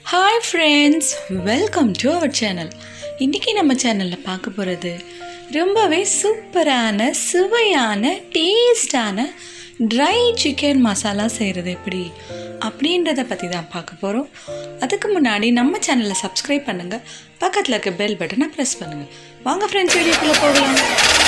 hi friends welcome to our channel இன்றைக்கி நம்ம சேனலில் பார்க்க போகிறது ரொம்பவே சூப்பரான சுவையான டேஸ்டான ட்ரை சிக்கன் மசாலா செய்கிறது எப்படி அப்படின்றத பற்றி தான் பார்க்க போகிறோம் அதுக்கு முன்னாடி நம்ம சேனலை சப்ஸ்கிரைப் பண்ணுங்கள் பக்கத்தில் இருக்க பெல் பட்டனை ப்ரெஸ் பண்ணுங்கள் வாங்க ஃப்ரெண்ட்ஸ் வீடியோக்குள்ளே போகலாம்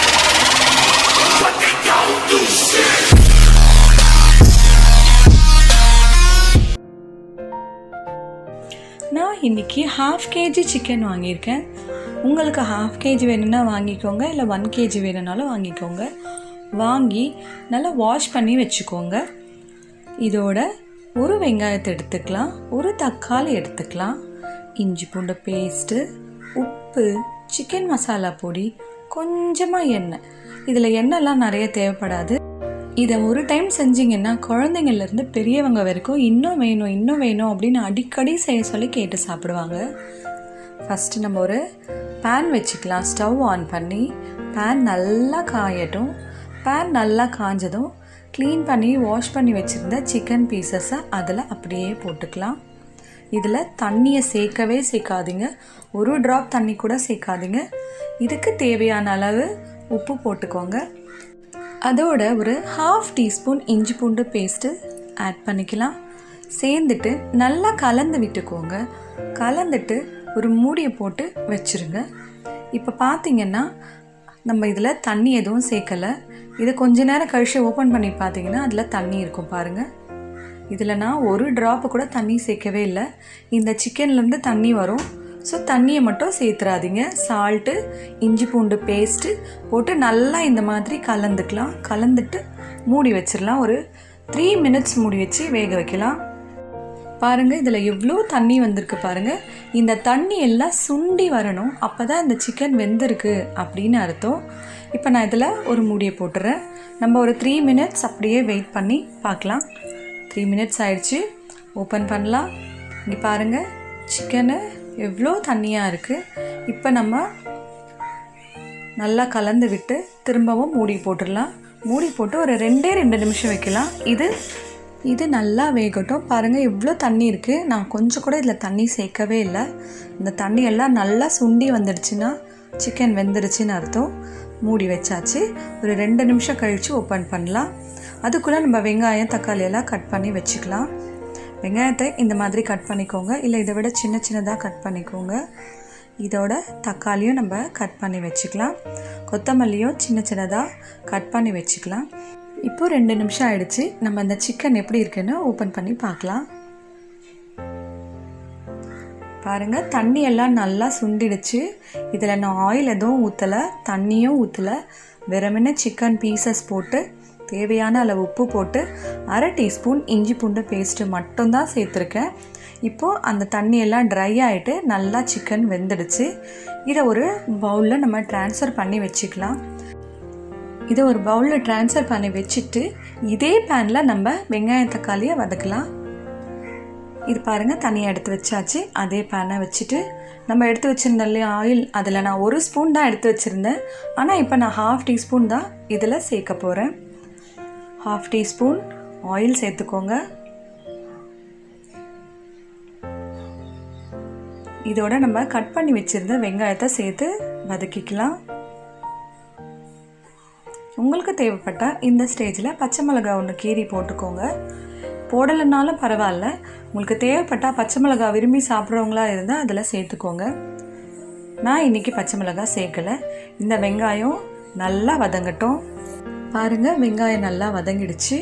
நான் இன்றைக்கி ஹாஃப் கேஜி சிக்கன் வாங்கியிருக்கேன் உங்களுக்கு ஹாஃப் கேஜி வேணும்னா வாங்கிக்கோங்க இல்லை ஒன் கேஜி வேணும்னாலும் வாங்கிக்கோங்க வாங்கி நல்லா வாஷ் பண்ணி வச்சுக்கோங்க இதோட ஒரு வெங்காயத்தை எடுத்துக்கலாம் ஒரு தக்காளி எடுத்துக்கலாம் இஞ்சி பூண்டு பேஸ்ட்டு உப்பு சிக்கன் மசாலா பொடி கொஞ்சமாக எண்ணெய் இதில் எண்ணெய்லாம் நிறைய தேவைப்படாது இதை ஒரு டைம் செஞ்சிங்கன்னா குழந்தைங்கள்லேருந்து பெரியவங்க வரைக்கும் இன்னும் வேணும் இன்னும் வேணும் அப்படின்னு அடிக்கடி செய்ய சொல்லி கேட்டு சாப்பிடுவாங்க ஃபஸ்ட்டு நம்ம ஒரு பேன் வச்சுக்கலாம் ஸ்டவ் ஆன் பண்ணி பேன் நல்லா காயட்டும் பேன் நல்லா காஞ்சதும் க்ளீன் பண்ணி வாஷ் பண்ணி வச்சுருந்த சிக்கன் பீசஸை அதில் அப்படியே போட்டுக்கலாம் இதில் தண்ணியை சேர்க்கவே சேர்க்காதீங்க ஒரு ட்ராப் தண்ணி கூட சேர்க்காதீங்க இதுக்கு தேவையான அளவு உப்பு போட்டுக்கோங்க அதோட ஒரு ஹாஃப் டீஸ்பூன் இஞ்சி பூண்டு பேஸ்ட்டு ஆட் பண்ணிக்கலாம் சேர்ந்துட்டு நல்லா கலந்து விட்டுக்கோங்க கலந்துட்டு ஒரு மூடியை போட்டு வச்சுருங்க இப்போ பார்த்தீங்கன்னா நம்ம இதில் தண்ணி எதுவும் சேர்க்கலை இதை கொஞ்ச நேரம் கழித்து ஓப்பன் பண்ணி பார்த்தீங்கன்னா அதில் தண்ணி இருக்கும் பாருங்கள் இதில் நான் ஒரு ட்ராப்பு கூட தண்ணி சேர்க்கவே இல்லை இந்த சிக்கன்லேருந்து தண்ணி வரும் ஸோ தண்ணியை மட்டும் சேர்த்துறாதீங்க சால்ட்டு இஞ்சி பூண்டு பேஸ்ட்டு போட்டு நல்லா இந்த மாதிரி கலந்துக்கலாம் கலந்துட்டு மூடி வச்சிடலாம் ஒரு த்ரீ மினிட்ஸ் மூடி வச்சு வேக வைக்கலாம் பாருங்கள் இதில் எவ்வளோ தண்ணி வந்திருக்கு பாருங்கள் இந்த தண்ணி எல்லாம் சுண்டி வரணும் அப்போ தான் இந்த சிக்கன் வெந்திருக்கு அப்படின்னு அர்த்தம் இப்போ நான் இதில் ஒரு மூடியை போட்டுறேன் நம்ம ஒரு த்ரீ மினிட்ஸ் அப்படியே வெயிட் பண்ணி பார்க்கலாம் த்ரீ மினிட்ஸ் ஆயிடுச்சு ஓப்பன் பண்ணலாம் இங்கே பாருங்கள் சிக்கனு எவ்வளோ தண்ணியாக இருக்குது இப்போ நம்ம நல்லா கலந்து விட்டு திரும்பவும் மூடி போட்டுடலாம் மூடி போட்டு ஒரு ரெண்டே ரெண்டு நிமிஷம் வைக்கலாம் இது இது நல்லா வேகட்டும் பாருங்கள் எவ்வளோ தண்ணி இருக்குது நான் கொஞ்சம் கூட இதில் தண்ணி சேர்க்கவே இல்லை இந்த தண்ணி எல்லாம் நல்லா சுண்டி வந்துடுச்சுன்னா சிக்கன் வெந்துடுச்சுன்னு அர்த்தம் மூடி வச்சாச்சு ஒரு ரெண்டு நிமிஷம் கழித்து ஓப்பன் பண்ணலாம் அதுக்குள்ளே நம்ம வெங்காயம் தக்காளி எல்லாம் கட் பண்ணி வச்சுக்கலாம் வெங்காயத்தை இந்த மாதிரி கட் பண்ணிக்கோங்க இல்லை இதை விட சின்ன சின்னதாக கட் பண்ணிக்கோங்க இதோட தக்காளியும் நம்ம கட் பண்ணி வச்சுக்கலாம் கொத்தமல்லியும் சின்ன சின்னதாக கட் பண்ணி வச்சுக்கலாம் இப்போ ரெண்டு நிமிஷம் ஆயிடுச்சு நம்ம அந்த சிக்கன் எப்படி இருக்குன்னு ஓப்பன் பண்ணி பார்க்கலாம் பாருங்கள் தண்ணி எல்லாம் நல்லா சுண்டிடுச்சு இதில் நான் ஆயில் எதுவும் ஊற்றலை தண்ணியும் ஊற்றலை வெறுமனே சிக்கன் பீசஸ் போட்டு தேவையான அளவு உப்பு போட்டு அரை டீஸ்பூன் இஞ்சி பூண்டு பேஸ்ட்டு மட்டும்தான் சேர்த்துருக்கேன் இப்போது அந்த தண்ணியெல்லாம் ட்ரை ஆகிட்டு நல்லா சிக்கன் வெந்துடுச்சு இதை ஒரு பவுலில் நம்ம ட்ரான்ஸ்ஃபர் பண்ணி வச்சுக்கலாம் இதை ஒரு பவுலில் ட்ரான்ஸ்ஃபர் பண்ணி வச்சுட்டு இதே பேனில் நம்ம வெங்காயம் தக்காளியை வதக்கலாம் இது பாருங்கள் தனியாக எடுத்து வச்சாச்சு அதே பேனை வச்சுட்டு நம்ம எடுத்து வச்சுருந்தோம் இல்லையா ஆயில் அதில் நான் ஒரு ஸ்பூன் தான் எடுத்து வச்சுருந்தேன் ஆனால் இப்போ நான் ஹாஃப் டீஸ்பூன் தான் இதில் சேர்க்க போகிறேன் ஹாஃப் டீஸ்பூன் ஆயில் சேர்த்துக்கோங்க இதோட நம்ம கட் பண்ணி வச்சுருந்த வெங்காயத்தை சேர்த்து வதக்கிக்கலாம் உங்களுக்கு தேவைப்பட்டால் இந்த ஸ்டேஜில் பச்சை மிளகாய் ஒன்று கீரி போட்டுக்கோங்க போடலைனாலும் பரவாயில்ல உங்களுக்கு தேவைப்பட்டால் பச்சை மிளகாய் விரும்பி சாப்பிட்றவங்களா இருந்தால் அதில் சேர்த்துக்கோங்க நான் இன்றைக்கி பச்சை மிளகாய் சேர்க்கலை இந்த வெங்காயம் நல்லா வதங்கட்டும் பாருங்கள் வெங்காயம் நல்லா வதங்கிடுச்சு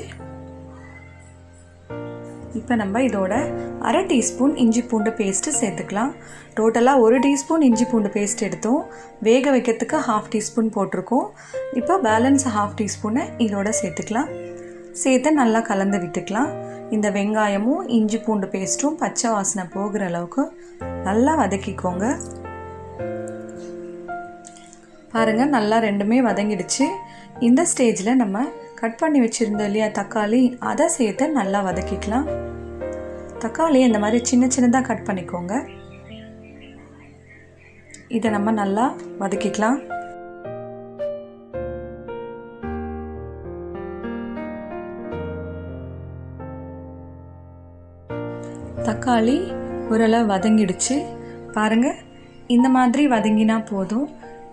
இப்போ நம்ம இதோட அரை டீஸ்பூன் இஞ்சி பூண்டு பேஸ்ட்டு சேர்த்துக்கலாம் டோட்டலாக ஒரு டீஸ்பூன் இஞ்சி பூண்டு பேஸ்ட் எடுத்தோம் வேக வைக்கிறதுக்கு ஹாஃப் டீஸ்பூன் போட்டிருக்கோம் இப்போ பேலன்ஸ் ஹாஃப் டீஸ்பூனை இதோட சேர்த்துக்கலாம் சேர்த்து நல்லா கலந்து விட்டுக்கலாம் இந்த வெங்காயமும் இஞ்சி பூண்டு பேஸ்ட்டும் பச்சை வாசனை போகிற அளவுக்கு நல்லா வதக்கிக்கோங்க பாருங்கள் நல்லா ரெண்டுமே வதங்கிடுச்சு இந்த ஸ்டேஜில் நம்ம கட் பண்ணி வச்சுருந்தோம் இல்லையா தக்காளி அதை சேர்த்து நல்லா வதக்கிக்கலாம் தக்காளி இந்த மாதிரி சின்ன சின்னதாக கட் பண்ணிக்கோங்க இதை நம்ம நல்லா வதக்கிக்கலாம் தக்காளி ஓரளவு வதங்கிடுச்சு பாருங்கள் இந்த மாதிரி வதங்கினா போதும்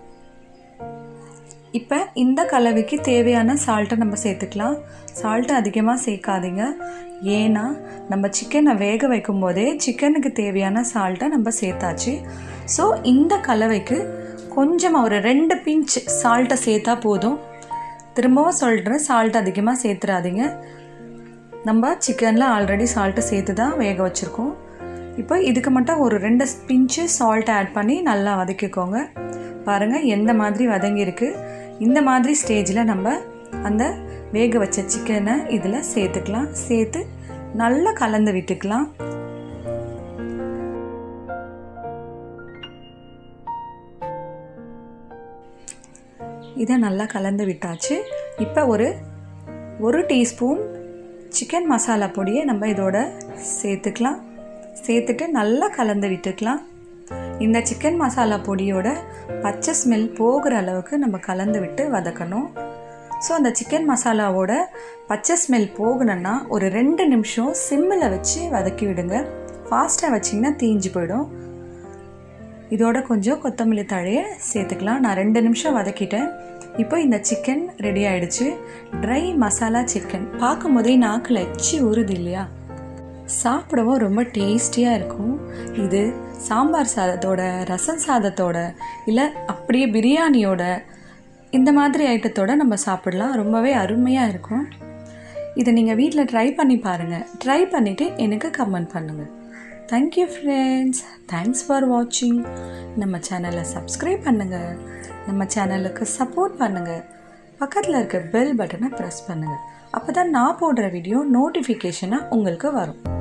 இப்போ இந்த கலவைக்கு தேவையான சால்ட்டை நம்ம சேர்த்துக்கலாம் சால்ட்டு அதிகமாக சேர்க்காதீங்க ஏன்னா நம்ம சிக்கனை வேக வைக்கும் போதே சிக்கனுக்கு தேவையான சால்ட்டை நம்ம சேர்த்தாச்சு ஸோ இந்த கலவைக்கு கொஞ்சமாக ஒரு ரெண்டு பிஞ்ச் சால்ட்டை சேர்த்தா போதும் திரும்பவும் சொல்கிறேன் சால்ட் அதிகமாக சேர்த்துறாதீங்க நம்ம சிக்கனில் ஆல்ரெடி சால்ட்டு சேர்த்து தான் வேக வச்சுருக்கோம் இப்போ இதுக்கு மட்டும் ஒரு ரெண்டு பிஞ்சு சால்ட் ஆட் பண்ணி நல்லா வதக்கிக்கோங்க பாருங்கள் எந்த மாதிரி வதங்கியிருக்கு இந்த மாதிரி ஸ்டேஜில் நம்ம அந்த வேக வச்ச சிக்கனை இதில் சேர்த்துக்கலாம் சேர்த்து நல்லா கலந்து விட்டுக்கலாம் இதை நல்லா கலந்து விட்டாச்சு இப்போ ஒரு ஒரு டீஸ்பூன் சிக்கன் மசாலா பொடியை நம்ம இதோட சேர்த்துக்கலாம் சேர்த்துட்டு நல்லா கலந்து விட்டுக்கலாம் இந்த சிக்கன் மசாலா பொடியோட பச்சை ஸ்மெல் போகிற அளவுக்கு நம்ம கலந்து விட்டு வதக்கணும் ஸோ அந்த சிக்கன் மசாலாவோட பச்சை ஸ்மெல் போகணுன்னா ஒரு ரெண்டு நிமிஷம் சிம்மில் வச்சு வதக்கி விடுங்க ஃபாஸ்ட்டாக வச்சிங்கன்னா தீஞ்சு போயிடும் இதோட கொஞ்சம் கொத்தமல்லி தழையை சேர்த்துக்கலாம் நான் ரெண்டு நிமிஷம் வதக்கிட்டேன் இப்போ இந்த சிக்கன் ரெடி ஆயிடுச்சு ட்ரை மசாலா சிக்கன் பார்க்கும் போதே நாக்கில் எச்சி ஊறுது இல்லையா சாப்பிடவும் ரொம்ப டேஸ்டியாக இருக்கும் இது சாம்பார் சாதத்தோட ரசம் சாதத்தோட இல்லை அப்படியே பிரியாணியோட இந்த மாதிரி ஐட்டத்தோட நம்ம சாப்பிடலாம் ரொம்பவே அருமையாக இருக்கும் இதை நீங்கள் வீட்டில் ட்ரை பண்ணி பாருங்கள் ட்ரை பண்ணிவிட்டு எனக்கு கமெண்ட் பண்ணுங்கள் தேங்க்யூ ஃப்ரெண்ட்ஸ் தேங்க்ஸ் ஃபார் வாட்சிங் நம்ம சேனலை சப்ஸ்கிரைப் பண்ணுங்கள் நம்ம சேனலுக்கு சப்போர்ட் பண்ணுங்கள் பக்கத்தில் இருக்க பெல் பட்டனை ப்ரெஸ் பண்ணுங்கள் அப்போ தான் நான் போடுற வீடியோ நோட்டிஃபிகேஷனாக உங்களுக்கு வரும்